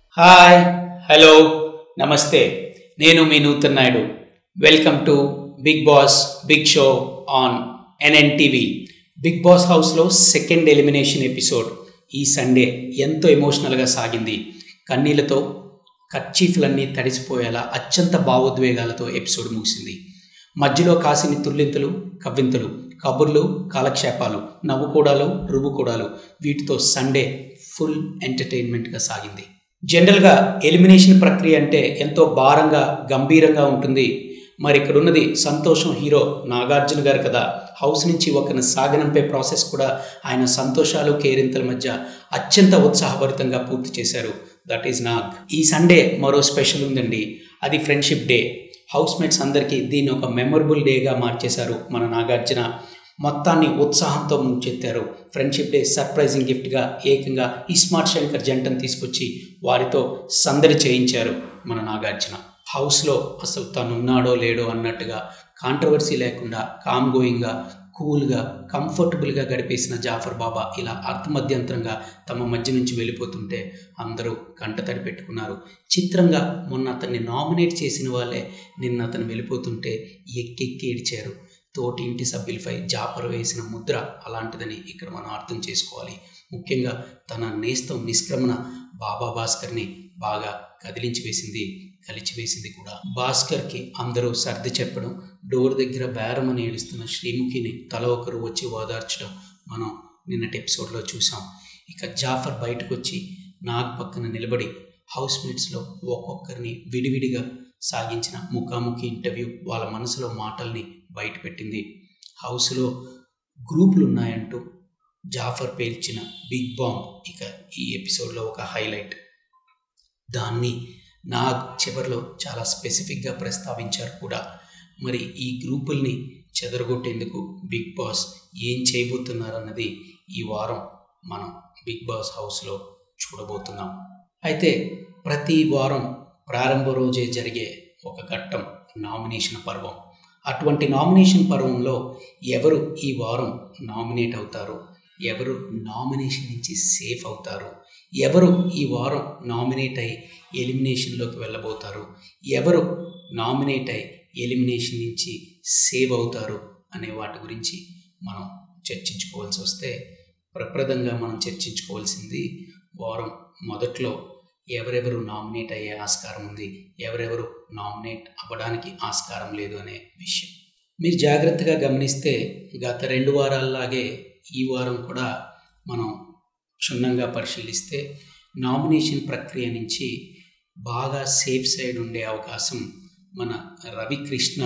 hi hello namaste నేను మీ Nutan Naidu welcome to big boss big show on NNTV big boss హౌస్లో second elimination episode ఈ Sunday ఎంతో ఎమోషనల్గా సాగింది కన్నీళ్లతో కర్చీఫ్లన్నీ తడిసిపోయేలా అత్యంత భావోద్వేగాలతో ఎపిసోడ్ ముగిసింది మధ్యలో కాసిని తుల్లింతలు కవ్వింతలు కబుర్లు కాలక్షేపాలు నవ్వుకోడాలు రువ్వుకోడాలు వీటితో సండే ఫుల్ ఎంటర్టైన్మెంట్గా సాగింది జనరల్గా ఎలిమినేషన్ ప్రక్రియ అంటే ఎంతో భారంగా గంభీరంగా ఉంటుంది మరి ఇక్కడ ఉన్నది సంతోషం హీరో నాగార్జున గారు కదా హౌస్ నుంచి ఒకరిని సాగనంపే ప్రాసెస్ కూడా ఆయన సంతోషాలు కేరింతల మధ్య అత్యంత ఉత్సాహభరితంగా పూర్తి చేశారు దట్ ఈజ్ నాగ్ ఈ సండే మరో స్పెషల్ ఉందండి అది ఫ్రెండ్షిప్ డే హౌస్ మేట్స్ అందరికీ దీన్ని ఒక మెమొరబుల్ డేగా మార్చేశారు మన నాగార్జున మొత్తాన్ని ఉత్సాహంతో ముంచెత్తారు ఫ్రెండ్షిప్ డే సర్ప్రైజింగ్ గిఫ్ట్గా ఏకంగా ఇస్మార్ట్ శంకర్ జంటను తీసుకొచ్చి వారితో సందడి చేయించారు మన నాగార్జున హౌస్లో అసలు తను ఉన్నాడో లేడో అన్నట్టుగా కాంట్రవర్సీ లేకుండా కామ్ గోయింగ్గా కూల్గా కంఫర్టబుల్గా గడిపేసిన జాఫర్ బాబా ఇలా అర్థమధ్యంతరంగా తమ మధ్య నుంచి వెళ్ళిపోతుంటే అందరూ కంటతడి పెట్టుకున్నారు చిత్రంగా మొన్న అతన్ని నామినేట్ చేసిన వాళ్ళే నిన్న అతను వెళ్ళిపోతుంటే ఎక్కెక్కి ఏడిచారు తోటి ఇంటి సభ్యులపై జాపర్ వేసిన ముద్ర అలాంటిదని ఇక్కడ మనం అర్థం చేసుకోవాలి ముఖ్యంగా తన నేస్తం నిష్క్రమణ బాబా భాస్కర్ని బాగా కదిలించి వేసింది కలిచి వేసింది కూడా భాస్కర్కి అందరూ సర్ది చెప్పడం డోర్ దగ్గర బేరమని ఏడుస్తున్న శ్రీముఖిని తల ఒకరు వచ్చి ఓదార్చడం మనం నిన్నటి ఎపిసోడ్లో చూసాం ఇక జాఫర్ బయటకు వచ్చి నాగ్ పక్కన నిలబడి హౌస్ మేట్స్లో ఒక్కొక్కరిని విడివిడిగా సాగించిన ముఖాముఖి ఇంటర్వ్యూ వాళ్ళ మనసులో మాటల్ని బయటపెట్టింది హౌస్లో గ్రూపులు ఉన్నాయంటూ జాఫర్ పేల్చిన బిగ్ బాంబ్ ఇక ఈ ఎపిసోడ్లో ఒక హైలైట్ దాన్ని నాగ్ చివరిలో చాలా స్పెసిఫిక్గా ప్రస్తావించారు కూడా మరి ఈ గ్రూపుల్ని చెదరగొట్టేందుకు బిగ్ బాస్ ఏం చేయబోతున్నారన్నది ఈ వారం మనం బిగ్ బాస్ హౌస్లో చూడబోతున్నాం అయితే ప్రతి వారం ప్రారంభ రోజే జరిగే ఒక ఘట్టం నామినేషన్ పర్వం అటువంటి నామినేషన్ పర్వంలో ఎవరు ఈ వారం నామినేట్ అవుతారు ఎవరు నామినేషన్ నుంచి సేఫ్ అవుతారు ఎవరు ఈ వారం నామినేట్ అయి ఎలిమినేషన్లోకి వెళ్ళబోతారు ఎవరు నామినేట్ అయి ఎలిమినేషన్ నుంచి సేవ్ అవుతారు అనే వాటి గురించి మనం చర్చించుకోవాల్సి వస్తే ప్రప్రదంగా మనం చర్చించుకోవాల్సింది వారం మొదట్లో ఎవరెవరు నామినేట్ అయ్యే ఆస్కారం ఉంది ఎవరెవరు నామినేట్ అవ్వడానికి ఆస్కారం లేదు అనే విషయం మీరు జాగ్రత్తగా గమనిస్తే గత రెండు వారాల్లాగే ఈ వారం కూడా మనం క్షుణ్ణంగా పరిశీలిస్తే నామినేషన్ ప్రక్రియ నుంచి బాగా సేఫ్ సైడ్ ఉండే అవకాశం మన రవికృష్ణ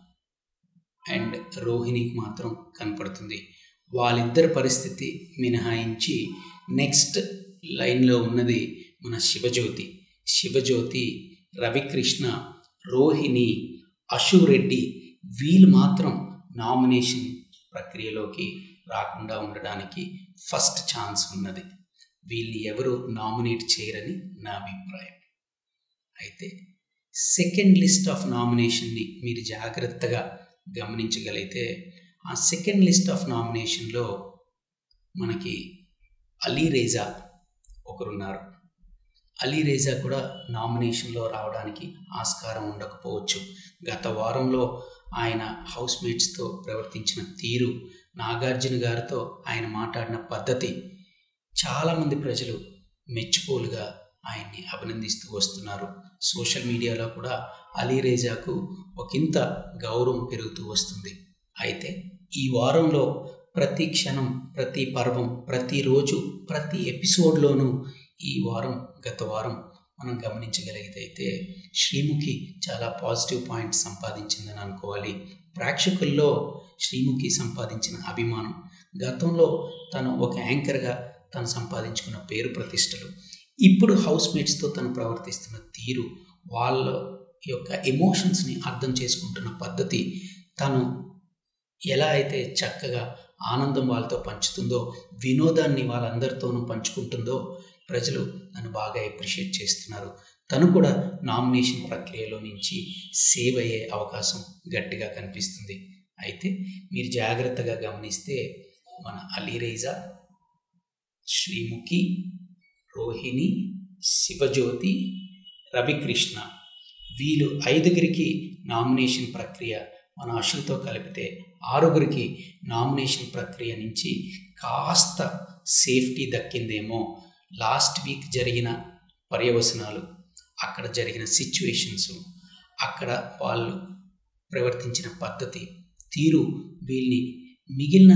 అండ్ రోహిణికి మాత్రం కనపడుతుంది వాళ్ళిద్దరి పరిస్థితి మినహాయించి నెక్స్ట్ లైన్లో ఉన్నది మన శివజ్యోతి శివజ్యోతి రవికృష్ణ రోహిణి అశు రెడ్డి వీళ్ళు మాత్రం నామినేషన్ ప్రక్రియలోకి రాకుండా ఉండడానికి ఫస్ట్ ఛాన్స్ ఉన్నది వీళ్ళని ఎవరు నామినేట్ చేయరని నా అభిప్రాయం అయితే సెకండ్ లిస్ట్ ఆఫ్ నామినేషన్ని మీరు జాగ్రత్తగా గమనించగలిగితే ఆ సెకండ్ లిస్ట్ ఆఫ్ నామినేషన్లో మనకి అలీ రేజా ఒకరున్నారు అలీ రేజా కూడా నామినేషన్లో రావడానికి ఆస్కారం ఉండకపోవచ్చు గత వారంలో ఆయన హౌస్ మేట్స్తో ప్రవర్తించిన తీరు నాగార్జున గారితో ఆయన మాట్లాడిన పద్ధతి చాలామంది ప్రజలు మెచ్చుకోలుగా ఆయన్ని అభినందిస్తూ వస్తున్నారు సోషల్ మీడియాలో కూడా అలీ రేజాకు ఒకంత గౌరవం పెరుగుతూ వస్తుంది అయితే ఈ వారంలో ప్రతి క్షణం ప్రతి పర్వం ప్రతిరోజు ప్రతి ఎపిసోడ్లోనూ ఈ వారం గత వారం మనం గమనించగలిగితే అయితే శ్రీముఖి చాలా పాజిటివ్ పాయింట్స్ సంపాదించిందని అనుకోవాలి ప్రేక్షకుల్లో శ్రీముఖి సంపాదించిన అభిమానం గతంలో తను ఒక యాంకర్గా తను సంపాదించుకున్న పేరు ప్రతిష్టలు ఇప్పుడు హౌస్ మేట్స్తో తను ప్రవర్తిస్తున్న తీరు వాళ్ళ యొక్క ఎమోషన్స్ని అర్థం చేసుకుంటున్న పద్ధతి తను ఎలా అయితే చక్కగా ఆనందం వాళ్ళతో పంచుతుందో వినోదాన్ని వాళ్ళందరితోనూ పంచుకుంటుందో ప్రజలు నన్ను బాగా అప్రిషియేట్ చేస్తున్నారు తను కూడా నామినేషన్ ప్రక్రియలో నుంచి సేవ్ అయ్యే అవకాశం గట్టిగా కనిపిస్తుంది అయితే మీరు జాగ్రత్తగా గమనిస్తే మన అలీరేజా శ్రీముఖి రోహిణి శివజ్యోతి రవికృష్ణ వీళ్ళు ఐదుగురికి నామినేషన్ ప్రక్రియ మన అశుతో కలిపితే ఆరుగురికి నామినేషన్ ప్రక్రియ నుంచి కాస్త సేఫ్టీ దక్కిందేమో లాస్ట్ వీక్ జరిగిన పర్యవసనాలు అక్కడ జరిగిన సిచ్యువేషన్స్ అక్కడ వాళ్ళు ప్రవర్తించిన పద్ధతి తీరు వీళ్ళని మిగిలిన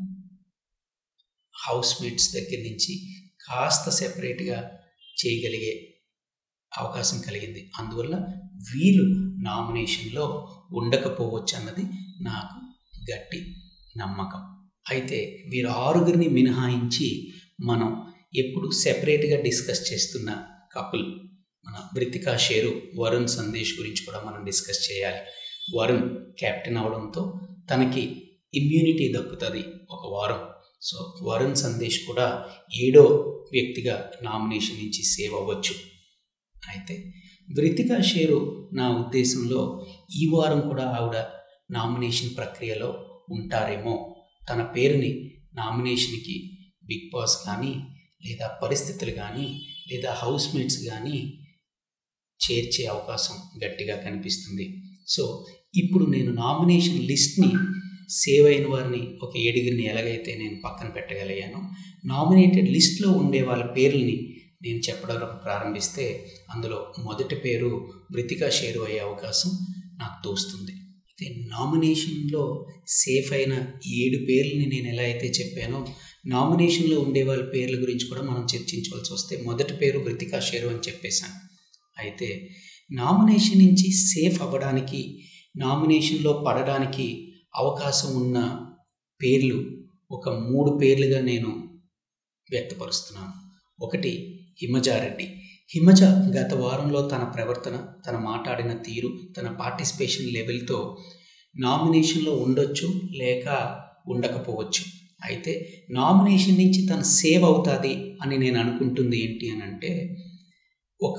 హౌస్మేట్స్ దగ్గర నుంచి కాస్త సెపరేట్గా చేయగలిగే అవకాశం కలిగింది అందువల్ల వీళ్ళు నామినేషన్లో ఉండకపోవచ్చు అన్నది నాకు గట్టి నమ్మకం అయితే వీరు ఆరుగురిని మినహాయించి మనం ఎప్పుడు సెపరేట్గా డిస్కస్ చేస్తున్న కపుల్ మన బృతికా షేరు వరుణ్ సందేశ్ గురించి కూడా మనం డిస్కస్ చేయాలి వరుణ్ కెప్టెన్ అవడంతో తనకి ఇమ్యూనిటీ దక్కుతుంది ఒక వారం సో వరుణ్ సందేశ్ కూడా ఏడో వ్యక్తిగా నామినేషన్ నుంచి సేవ్ అవ్వచ్చు అయితే వృతికా షేరు నా ఉద్దేశంలో ఈ వారం కూడా ఆవిడ నామినేషన్ ప్రక్రియలో ఉంటారేమో తన పేరుని నామినేషన్కి బిగ్ బాస్ కానీ లేదా పరిస్థితులు కానీ లేదా హౌస్మేట్స్ కానీ చేర్చే అవకాశం గట్టిగా కనిపిస్తుంది సో ఇప్పుడు నేను నామినేషన్ లిస్ట్ని సేవ్ అయిన వారిని ఒక ఏడుగురిని ఎలాగైతే నేను పక్కన పెట్టగలిగాను నామినేటెడ్ లిస్ట్లో ఉండే వాళ్ళ పేర్లని నేను చెప్పడం ప్రారంభిస్తే అందులో మొదటి పేరు మృతికా షేరు అయ్యే అవకాశం నాకు తోస్తుంది అయితే నామినేషన్లో సేఫ్ అయిన ఏడు పేర్లని నేను ఎలా అయితే చెప్పానో నామినేషన్లో ఉండే వాళ్ళ పేర్ల గురించి కూడా మనం చర్చించవలసి వస్తే మొదటి పేరు మృతికా షేరు అని చెప్పేశాను అయితే నామినేషన్ నుంచి సేఫ్ అవ్వడానికి నామినేషన్లో పడడానికి అవకాశం ఉన్న పేర్లు ఒక మూడు పేర్లుగా నేను వ్యక్తపరుస్తున్నాను ఒకటి హిమజారెడ్డి హిమజ గత వారంలో తన ప్రవర్తన తన మాట్లాడిన తీరు తన పార్టిసిపేషన్ లెవెల్తో నామినేషన్లో ఉండొచ్చు లేక ఉండకపోవచ్చు అయితే నామినేషన్ నుంచి తను సేవ్ అవుతుంది అని నేను అనుకుంటుంది ఏంటి అని అంటే ఒక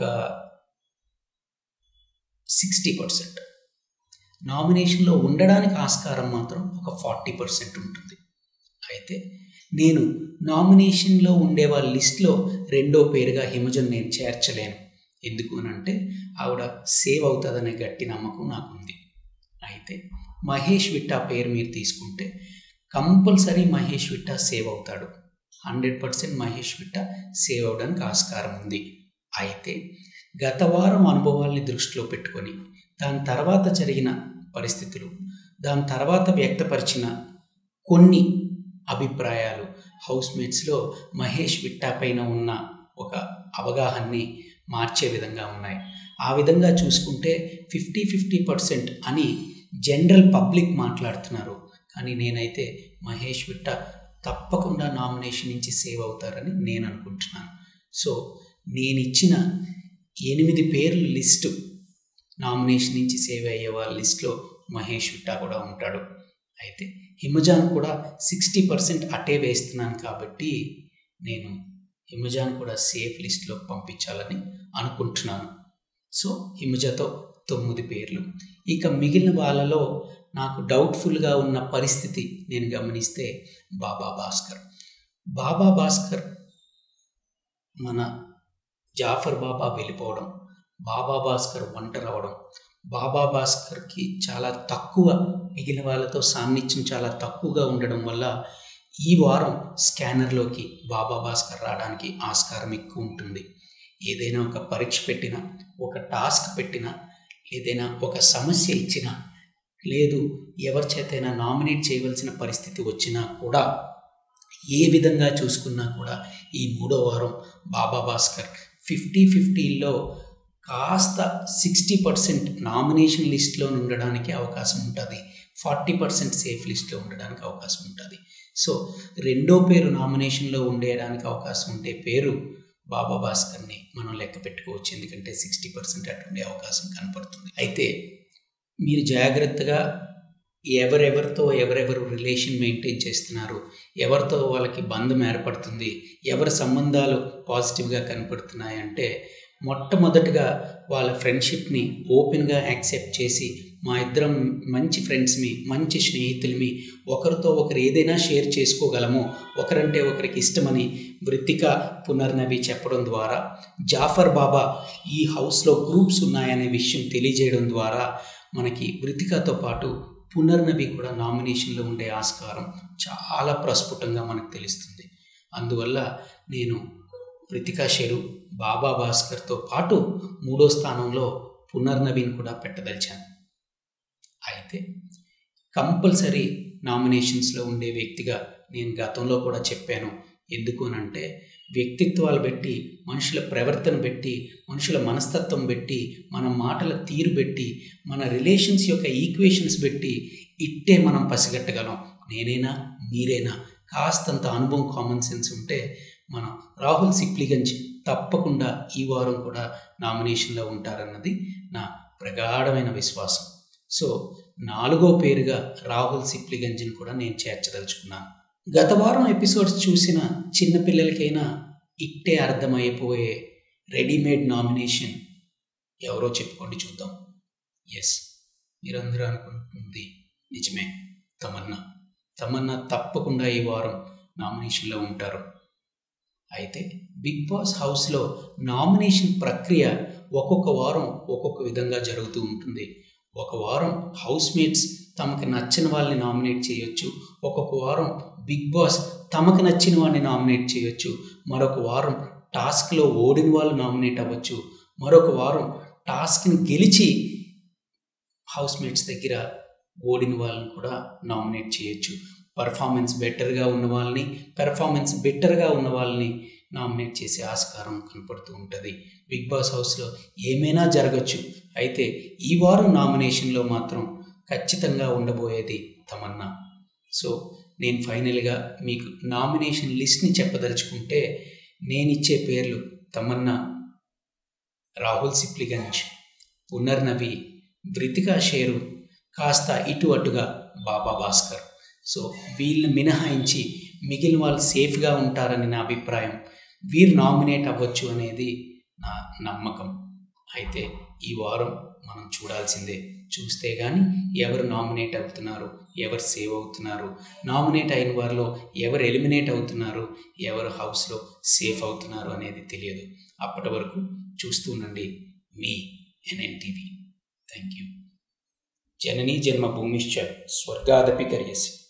సిక్స్టీ పర్సెంట్ నామినేషన్లో ఉండడానికి ఆస్కారం మాత్రం ఒక ఫార్టీ పర్సెంట్ ఉంటుంది అయితే నేను నామినేషన్లో ఉండే వాళ్ళ లిస్ట్లో రెండో పేరుగా హిమజన్ నేను చేర్చలేను ఎందుకు అంటే ఆవిడ సేవ్ అవుతుందనే గట్టి నమ్మకం నాకుంది అయితే మహేష్ విట్టా పేరు మీరు తీసుకుంటే కంపల్సరీ మహేష్ విట్టా సేవ్ అవుతాడు hundred percent Mahesh Vitta save అవడానికి ఆస్కారం ఉంది అయితే గత వారం అనుభవాల్ని దృష్టిలో పెట్టుకొని దాని తర్వాత జరిగిన పరిస్థితులు దాని తర్వాత వ్యక్తపరిచిన కొన్ని అభిప్రాయాలు హౌస్మేట్స్లో మహేష్ విట్టా పైన ఉన్న ఒక అవగాహనని మార్చే విధంగా ఉన్నాయి ఆ విధంగా చూసుకుంటే ఫిఫ్టీ ఫిఫ్టీ పర్సెంట్ అని జనరల్ పబ్లిక్ మాట్లాడుతున్నారు కానీ నేనైతే మహేష్ విట్ట తప్పకుండా నామినేషన్ నుంచి సేవ్ అవుతారని నేను అనుకుంటున్నాను సో నేను ఇచ్చిన ఎనిమిది పేర్లు లిస్టు నామినేషన్ నుంచి సేవ్ అయ్యే వాళ్ళ లిస్ట్లో మహేష్ విట్టా కూడా ఉంటాడు అయితే హిమజాన్ కూడా సిక్స్టీ పర్సెంట్ అటే వేస్తున్నాను కాబట్టి నేను హిమజాన్ కూడా సేఫ్ లిస్ట్లో పంపించాలని అనుకుంటున్నాను సో హిమజతో తొమ్మిది పేర్లు ఇక మిగిలిన వాళ్ళలో నాకు డౌట్ఫుల్గా ఉన్న పరిస్థితి నేను గమనిస్తే బాబా భాస్కర్ బాబా భాస్కర్ మన జాఫర్ బాబా వెళ్ళిపోవడం బాబా భాస్కర్ ఒంటరి అవడం బాబా భాస్కర్కి చాలా తక్కువ మిగిలిన వాళ్ళతో సాన్నిధ్యం చాలా తక్కువగా ఉండడం వల్ల ఈ వారం స్కానర్లోకి బాబా భాస్కర్ రావడానికి ఆస్కారం ఎక్కువ ఉంటుంది ఏదైనా ఒక పరీక్ష పెట్టినా ఒక టాస్క్ పెట్టినా ఏదైనా ఒక సమస్య ఇచ్చినా లేదు ఎవరి చేతైనా నామినేట్ చేయవలసిన పరిస్థితి వచ్చినా కూడా ఏ విధంగా చూసుకున్నా కూడా ఈ మూడో వారం బాబా భాస్కర్ ఫిఫ్టీ ఫిఫ్టీలో కాస్త సిక్స్టీ పర్సెంట్ నామినేషన్ లిస్ట్లో ఉండడానికి అవకాశం ఉంటుంది ఫార్టీ పర్సెంట్ సేఫ్ లిస్ట్లో ఉండడానికి అవకాశం ఉంటుంది సో రెండో పేరు నామినేషన్లో ఉండేయడానికి అవకాశం ఉండే పేరు బాబా భాస్కర్ని మనం లెక్క పెట్టుకోవచ్చు ఎందుకంటే సిక్స్టీ పర్సెంట్ అటుండే అవకాశం కనపడుతుంది అయితే మీరు జాగ్రత్తగా ఎవరెవరితో ఎవరెవరు రిలేషన్ మెయింటైన్ చేస్తున్నారు ఎవరితో వాళ్ళకి బంధం ఏర్పడుతుంది ఎవరి సంబంధాలు పాజిటివ్గా కనపడుతున్నాయంటే మొట్టమొదటిగా వాళ్ళ ఫ్రెండ్షిప్ని ఓపెన్గా యాక్సెప్ట్ చేసి మా ఇద్దరం మంచి ఫ్రెండ్స్మి మంచి స్నేహితులమి ఒకరితో ఒకరు ఏదైనా షేర్ చేసుకోగలము ఒకరంటే ఒకరికి ఇష్టమని వృత్తిక పునర్నవి చెప్పడం ద్వారా జాఫర్ బాబా ఈ హౌస్లో గ్రూప్స్ ఉన్నాయనే విషయం తెలియజేయడం ద్వారా మనకి వృత్తికతో పాటు పునర్నవి కూడా నామినేషన్లో ఉండే ఆస్కారం చాలా ప్రస్ఫుటంగా మనకు తెలుస్తుంది అందువల్ల నేను వృతికా షెరు బాబా భాస్కర్తో పాటు మూడో స్థానంలో పునర్నవీన్ కూడా పెట్టదలిచాను అయితే కంపల్సరీ నామినేషన్స్లో ఉండే వ్యక్తిగా నేను గతంలో కూడా చెప్పాను ఎందుకు అనంటే వ్యక్తిత్వాలు పెట్టి మనుషుల ప్రవర్తన పెట్టి మనుషుల మనస్తత్వం పెట్టి మన మాటల తీరు పెట్టి మన రిలేషన్స్ యొక్క ఈక్వేషన్స్ పెట్టి ఇట్టే మనం పసిగట్టగలం నేనైనా మీరైనా కాస్తంత అనుభవం కామన్ సెన్స్ ఉంటే మనం రాహుల్ సిప్లిగంజ్ తప్పకుండా ఈ వారం కూడా నామినేషన్లో ఉంటారన్నది నా ప్రగాఢమైన విశ్వాసం సో నాలుగో పేరుగా రాహుల్ సిప్లిగంజ్ని కూడా నేను చేర్చదలుచుకున్నాను గత వారం ఎపిసోడ్స్ చూసిన చిన్నపిల్లలకైనా ఇట్టే అర్థమైపోయే రెడీమేడ్ నామినేషన్ ఎవరో చెప్పుకోండి చూద్దాం ఎస్ మీరందరూ అనుకుంటుంది నిజమే తమన్నా తమన్నా తప్పకుండా ఈ వారం నామినేషన్లో ఉంటారు అయితే బిగ్ బాస్ హౌస్లో నామినేషన్ ప్రక్రియ ఒక్కొక్క వారం ఒక్కొక్క విధంగా జరుగుతూ ఉంటుంది ఒక వారం హౌస్ మేట్స్ తమకు నచ్చిన వాళ్ళని నామినేట్ చేయొచ్చు ఒక్కొక్క వారం బిగ్ బాస్ తమకు నచ్చిన వాడిని నామినేట్ చేయొచ్చు మరొక వారం టాస్క్లో ఓడిన వాళ్ళు నామినేట్ అవ్వచ్చు మరొక వారం టాస్క్ని గెలిచి హౌస్ మేట్స్ దగ్గర ఓడిన వాళ్ళని కూడా నామినేట్ చేయొచ్చు పర్ఫార్మెన్స్ బెటర్గా ఉన్న వాళ్ళని పెర్ఫార్మెన్స్ బెటర్గా ఉన్న వాళ్ళని నామినేట్ చేసే ఆస్కారం కనపడుతూ ఉంటుంది బిగ్ బాస్ హౌస్లో ఏమైనా జరగచ్చు అయితే ఈ వారం నామినేషన్లో మాత్రం ఖచ్చితంగా ఉండబోయేది తమన్నా సో నేను ఫైనల్గా మీకు నామినేషన్ లిస్ట్ని చెప్పదలుచుకుంటే నేనిచ్చే పేర్లు తమన్నా రాహుల్ సిప్లిగంజ్ పునర్నవి వృతికా షేరు కాస్త ఇటు అటుగా బాబా భాస్కర్ సో వీళ్ళని మినహాయించి మిగిలిన వాళ్ళు సేఫ్గా ఉంటారని నా అభిప్రాయం వీరు నామినేట్ అవ్వచ్చు అనేది నా నమ్మకం అయితే ఈ వారం మనం చూడాల్సిందే చూస్తే కానీ ఎవరు నామినేట్ అవుతున్నారు ఎవరు సేవ్ అవుతున్నారు నామినేట్ అయిన వారిలో ఎవరు ఎలిమినేట్ అవుతున్నారు ఎవరు హౌస్లో సేఫ్ అవుతున్నారు అనేది తెలియదు అప్పటి వరకు చూస్తూనండి మీ ఎన్ఎన్టీవీ థ్యాంక్ యూ జననీ జన్మభూమిశ్చ స్వర్గాదపి కర్యసి